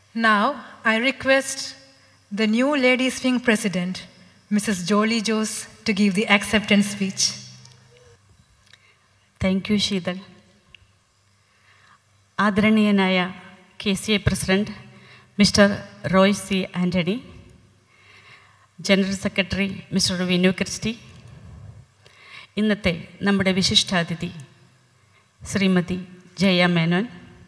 Now, I request the new Ladies Wing President, Mrs. Jolie Jose, to give the acceptance speech. Thank you Sheetal ആദരണീയനായ K C A president mister Roy C Antony general secretary mister Vinu Christy ഇന്നത്തെ നമ്മുടെ വിശിഷ്ടാതിഥി Shrimati Jaya Menon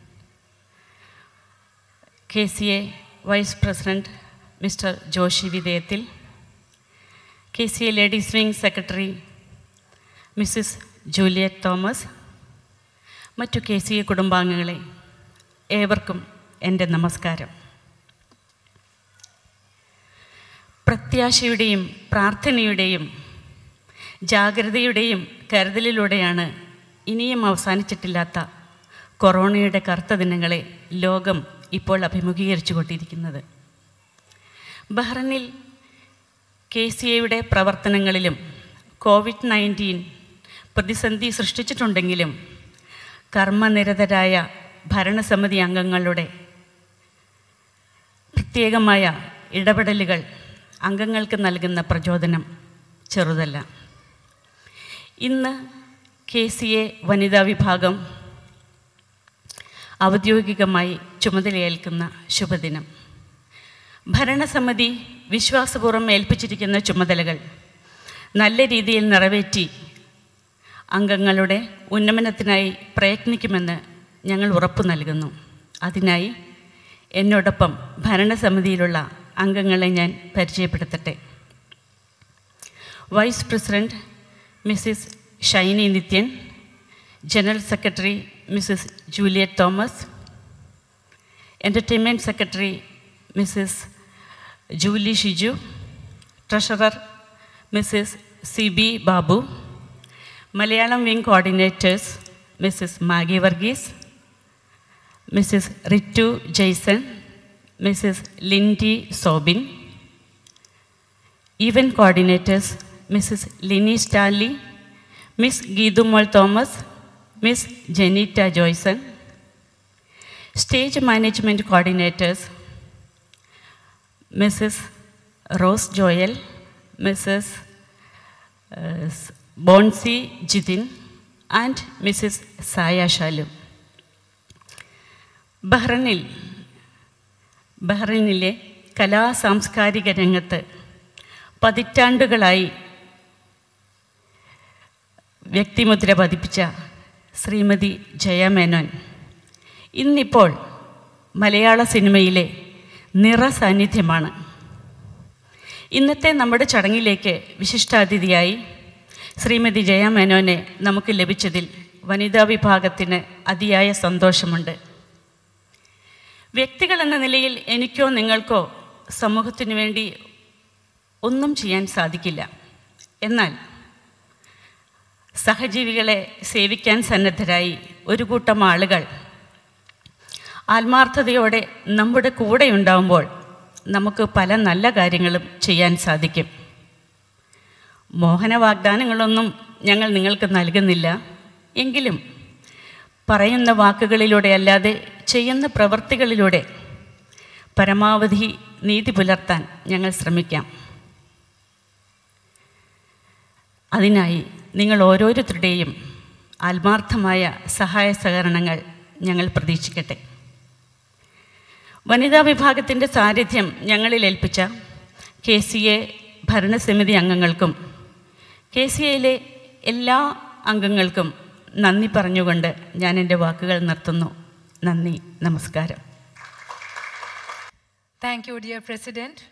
K C A vice president mister Joshi വിധേയത്തിൽ K C A ladies wing secretary Mrs Juliet Thomas മറ്റു K C A കുടുംബാംഗങ്ങളെ ഏവർക്കും എൻ്റെ നമസ്കാരം പ്രത്യാശയുടെയും പ്രാർത്ഥനയുടെയും ജാഗ്രതയുടെയും കരുതലിലൂടെയാണ് ഇനിയും അവസാനിച്ചിട്ടില്ലാത്ത കൊറോണയുടെ കറുത്ത ദിനങ്ങളെ ലോകം ഇപ്പോൾ അഭിമുഖീകരിച്ചു കൊണ്ടിരിക്കുന്നത് ബഹ്റനിൽ കെ സി എയുടെ പ്രവർത്തനങ്ങളിലും കോവിഡ് നയൻറ്റീൻ പ്രതിസന്ധി സൃഷ്ടിച്ചിട്ടുണ്ടെങ്കിലും കർമ്മനിരതരായ ഭരണസമിതി അംഗങ്ങളുടെ പ്രത്യേകമായ ഇടപെടലുകൾ അംഗങ്ങൾക്ക് നൽകുന്ന പ്രചോദനം ചെറുതല്ല ഇന്ന് കെ സി എ വനിതാ വിഭാഗം ഔദ്യോഗികമായി ചുമതലയേൽക്കുന്ന ശുഭദിനം ഭരണസമിതി വിശ്വാസപൂർവ്വം ഏൽപ്പിച്ചിരിക്കുന്ന ചുമതലകൾ നല്ല രീതിയിൽ നിറവേറ്റി അംഗങ്ങളുടെ ഉന്നമനത്തിനായി പ്രയത്നിക്കുമെന്ന് ഞങ്ങൾ ഉറപ്പു നൽകുന്നു അതിനായി എന്നോടൊപ്പം ഭരണസമിതിയിലുള്ള അംഗങ്ങളെ ഞാൻ പരിചയപ്പെടുത്തട്ടെ vice president Mrs Shiny Nithyan general secretary Mrs Juliet Thomas entertainment secretary Mrs Julie Shiju treasurer Mrs C B Babu Malayalam wing coordinators Mrs Maggie Varghese Mrs Ritu Jaison Mrs Lindy Sobin event coordinators Mrs Lini Stanley miss Geethumol Thomas miss Jenita Joyson stage management coordinators Mrs Rose Joel Mrs Bonsy Jithin and Mrs Saya Shalu ബഹ്റനിൽ ബഹ്റൈനിലെ കലാ സാംസ്കാരിക രംഗത്ത് പതിറ്റാണ്ടുകളായി വ്യക്തിമുദ്ര പതിപ്പിച്ച ശ്രീമതി ജയ മേനോൻ ഇന്നിപ്പോൾ മലയാള സിനിമയിലെ നിറസാന്നിധ്യമാണ് ഇന്നത്തെ നമ്മുടെ ചടങ്ങിലേക്ക് വിശിഷ്ടാതിഥിയായി ശ്രീമതി ജയ മേനോനെ നമുക്ക് ലഭിച്ചതിൽ വനിതാ വിഭാഗത്തിന് അതിയായ സന്തോഷമുണ്ട് വ്യക്തികൾ എന്ന നിലയിൽ എനിക്കോ നിങ്ങൾക്കോ സമൂഹത്തിനു വേണ്ടി ഒന്നും ചെയ്യാൻ സാധിക്കില്ല എന്നാൽ സഹജീവികളെ സേവിക്കാൻ സന്നദ്ധരായി ഒരു കൂട്ടം ആളുകൾ ആത്മാർത്ഥതയോടെ നമ്മുടെ കൂടെ ഉണ്ടാവുമ്പോൾ നമുക്ക് പല നല്ല കാര്യങ്ങളും ചെയ്യാൻ സാധിക്കും മോഹന വാഗ്ദാനങ്ങളൊന്നും ഞങ്ങൾ നിങ്ങൾക്ക് നൽകുന്നില്ല എങ്കിലും പറയുന്ന വാക്കുകളിലൂടെ അല്ലാതെ ചെയ്യുന്ന പ്രവൃത്തികളിലൂടെ പരമാവധി നീതി പുലർത്താൻ ഞങ്ങൾ ശ്രമിക്കാം അതിനായി നിങ്ങൾ ഓരോരുത്തരുടെയും ആത്മാർത്ഥമായ സഹായ സഹകരണങ്ങൾ ഞങ്ങൾ പ്രതീക്ഷിക്കട്ടെ വനിതാ വിഭാഗത്തിൻ്റെ സാന്നിധ്യം ഞങ്ങളിൽ ഏൽപ്പിച്ച കെ സി എ ഭരണസമിതി അംഗങ്ങൾക്കും കെ സി എയിലെ എല്ലാ അംഗങ്ങൾക്കും നന്ദി പറഞ്ഞുകൊണ്ട് ഞാൻ എൻ്റെ വാക്കുകൾ നിർത്തുന്നു നന്ദി നമസ്കാരം Thank you, dear President.